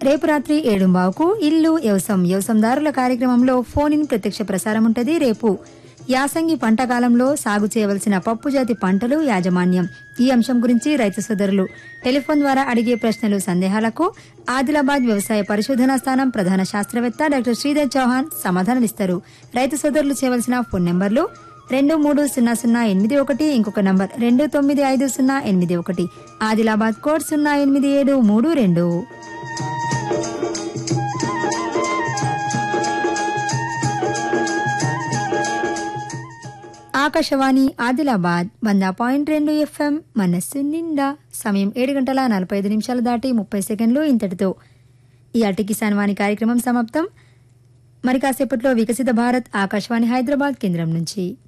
రేపు రాత్రి ఏడుంబావుకు ఇల్లు వ్యవసం వ్యవసందారుల కార్యక్రమంలో ఫోన్ ఇన్ ప్రత్యక్ష ప్రసారం ఉంటుంది రేపు యాసంగి పంట కాలంలో సాగు చేయవలసిన పప్పు జాతి పంటలు యాజమాన్యం ఈ అంశం గురించి రైతు సోదరులు టెలిఫోన్ ద్వారా అడిగే ప్రశ్నలు సందేహాలకు ఆదిలాబాద్ వ్యవసాయ పరిశోధనా స్థానం ప్రధాన శాస్త్రవేత్త డాక్టర్ శ్రీధర్ చౌహాన్ సమాధానాలిస్తారు రైతు సోదరులు చేయవలసిన ఫోన్ నెంబర్లు రెండు మూడు సున్నా సున్నా ఎనిమిది ఒకటి ఇంకొక నంబర్ రెండు తొమ్మిది ఐదు సున్నా ఎనిమిది ఒకటి ఆదిలాబాద్ కోడ్ సున్నా ఎనిమిది ఏడు మూడు రెండు ఆకాశవాణి ఆదిలాబాద్ వంద పాయింట్ రెండు ఎఫ్ఎం మనస్సు నిండా సమయం ఏడు గంటల నలభై ఐదు నిమిషాలు దాటి ముప్పై సెకండ్లు ఇంతటితో ఈ అటు కిసాన్ వాణి కార్యక్రమం సమాప్తం మరి కాసేపట్లో వికసిత భారత్ ఆకాశవాణి హైదరాబాద్ కేంద్రం నుంచి